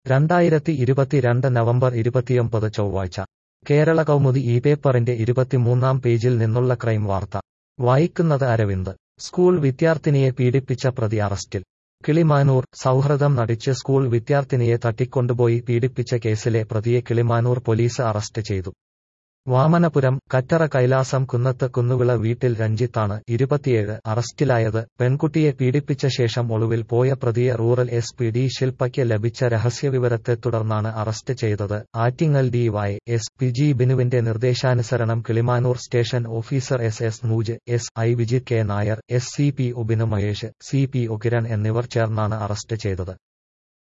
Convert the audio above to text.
രണ്ടായിരത്തി ഇരുപത്തിരണ്ട് നവംബർ ഇരുപത്തിയൊമ്പത് ചൊവ്വാഴ്ച കേരള കൗമുദി ഈ പേപ്പറിന്റെ ഇരുപത്തിമൂന്നാം പേജിൽ നിന്നുള്ള ക്രൈം വാർത്ത വായിക്കുന്നത് അരവിന്ദ് സ്കൂൾ വിദ്യാർത്ഥിനിയെ പീഡിപ്പിച്ച പ്രതി അറസ്റ്റിൽ കിളിമാനൂർ സൗഹൃദം നടിച്ച് സ്കൂൾ വിദ്യാർത്ഥിനിയെ തട്ടിക്കൊണ്ടുപോയി പീഡിപ്പിച്ച കേസിലെ പ്രതിയെ കിളിമാനൂർ പോലീസ് അറസ്റ്റ് ചെയ്തു വാമനപുരം കറ്ററ കൈലാസം കുന്നത്ത് കുന്നുവിള വീട്ടിൽ രഞ്ജിത്താണ് ഇരുപത്തിയേഴ് അറസ്റ്റിലായത് പെൺകുട്ടിയെ പീഡിപ്പിച്ച ശേഷം ഒളിവിൽ പോയ പ്രതിയെ റൂറൽ എസ് പി ഡി ശില്പയ്ക്ക് ലഭിച്ച രഹസ്യവിവരത്തെ തുടർന്നാണ് അറസ്റ്റ് ചെയ്തത് Attingal D Y S P G ബിനുവിന്റെ നിർദ്ദേശാനുസരണം Kilimanoor station officer S S Nooj S I Vijith K Nair S C P O Binu Mahesh C P O Kiran എന്നിവർ ചേർന്നാണ് അറസ്റ്റ് ചെയ്തത്